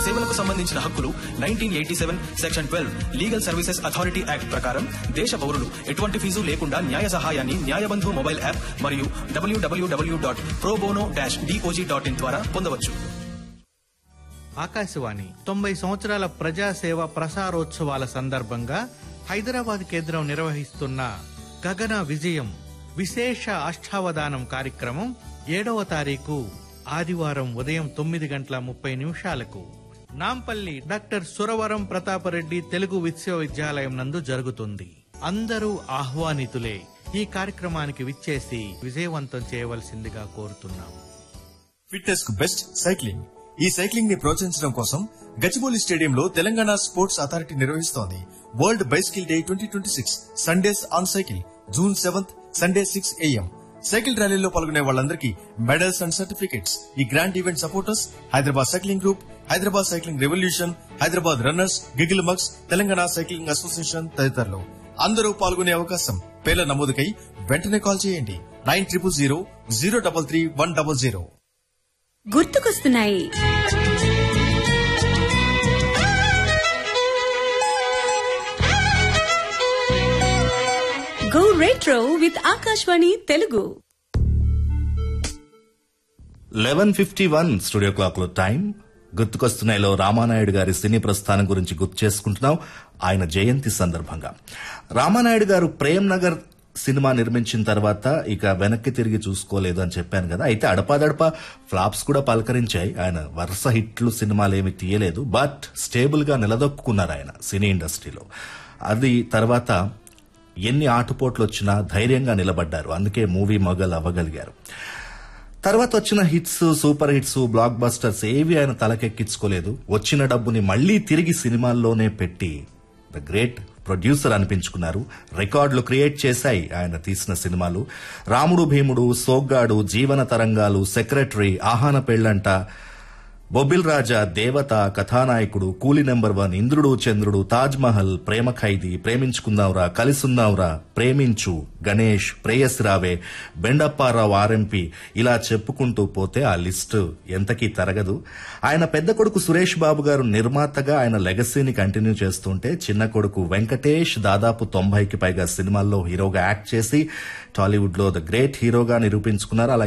సేవలకు సంబంధించిన హక్కులు nineteen eighty seven section twelve legal services authority act ప్రకారం దేశ పౌరులు ఎటువంటి ఫీజు లేకుండా న్యాయ సహాయాన్ని న్యాయబంధు మొబైల్ యాప్ మరియు డబ్ల్యూడబ్ల్యూడబ్ల్యూ dot probono dash DOJ dot in ద్వారా పొందవచ్చు ఆకాశవాణి తొంభై సంవత్సరాల ప్రజాసేవ ప్రసారోత్సవాల సందర్భంగా హైదరాబాద్ కేంద్రం నిర్వహిస్తున్న గగన విజయం విశేష అష్టావధానం కార్యక్రమం ఏడవ తారీఖు ఆదివారం ఉదయం తొమ్మిది గంటల ముప్పై నిమిషాలకు నాంపల్లి డాక్టర్ సురవరం ప్రతాపరెడ్డి తెలుగు విశ్వవిద్యాలయం నందు జరుగుతుంది అందరూ ఆహ్వానితులే ఈ కార్యక్రమానికి విచ్చేసి విజయవంతం చేయవలసిందిగా కోరుతున్నాం ఫిట్నెస్ కు బెస్ట్ సైక్లింగ్ ఈ సైక్లింగ్ ని ప్రోత్సహించడం కోసం గచ్చిబౌలి స్టేడియంలో తెలంగాణ స్పోర్ట్స్ అథారిటీ నిర్వహిస్తోంది world bicycle day twenty twenty six Sundays on cycle June seventh Sunday six AM cycle ర్యాలీలో పాల్గొనే వాళ్ళందరికీ మెడల్స్ అండ్ సర్టిఫికెట్స్ ఈ grand event supporters Hyderabad cycling group Hyderabad cycling revolution Hyderabad runners giggle mugs Telangana cycling association తదితరులు అందరూ పాల్గొనే అవకాశం పేర్ల నమోదుకై వెంటనే కాల్ చేయండి nine triple zero zero double three one double zero గుర్తుకొస్తున్నాయి go retro with Akashvani Telugu eleven fifty one studio clock లో టైం గుర్తుకొస్తున్నాయిలో రామానాయుడు గారి సినీ ప్రస్థానం గురించి గుర్తు చేసుకుంటున్నాం ఆయన జయంతి సందర్భంగా రామానాయుడు గారు ప్రేమ్ నగర్ సినిమా నిర్మించిన తర్వాత ఇక వెనక్కి తిరిగి చూసుకోలేదు అని చెప్పాను కదా అయితే అడపాదడపా ఫ్లాప్స్ కూడా పలకరించాయి ఆయన వరుస హిట్లు సినిమాలు ఏమి తీయలేదు బట్ స్టేబుల్ గా నిలదొక్కున్నారు ఆయన సినీ ఇండస్ట్రీలో అది తర్వాత ఎన్ని ఆటుపోట్లు వచ్చినా ధైర్యంగా నిలబడ్డారు అందుకే మూవీ మొగల్ అవ్వగలిగారు తర్వాత వచ్చిన hits super hits blockbusters ఏవి ఆయన తలకెక్కించుకోలేదు వచ్చిన డబ్బుని మళ్లీ తిరిగి సినిమాల్లోనే పెట్టి ద గ్రేట్ ప్రొడ్యూసర్ అనిపించుకున్నారు రికార్డులు క్రియేట్ చేశాయి ఆయన తీసిన సినిమాలు రాముడు భీముడు సోగ్గాడు జీవన తరంగాలు సెక్రటరీ ఆహాన పెళ్లంట బొబిల్ రాజా దేవత కథానాయకుడు కూలి నెంబర్ వన్ ఇంద్రుడు చంద్రుడు తాజ్ మహల్ ప్రేమ ఖైదీ ప్రేమించుకుందాంరా కలిసుందాంరా ప్రేమించు గణేష్ ప్రేయసి రావే బెండప్పారావు ఆర్ఎంపీ ఇలా చెప్పుకుంటూ పోతే ఆ లిస్టు ఎంతకీ తరగదు ఆయన పెద్ద కొడుకు సురేష్ బాబు గారు నిర్మాతగా ఆయన లెగసీని కంటిన్యూ చేస్తుంటే చిన్న కొడుకు వెంకటేష్ దాదాపు తొంభైకి పైగా సినిమాల్లో హీరోగా యాక్ట్ చేసి టాలీవుడ్ లో ద గ్రేట్ హీరోగా నిరూపించుకున్నారు అలాగే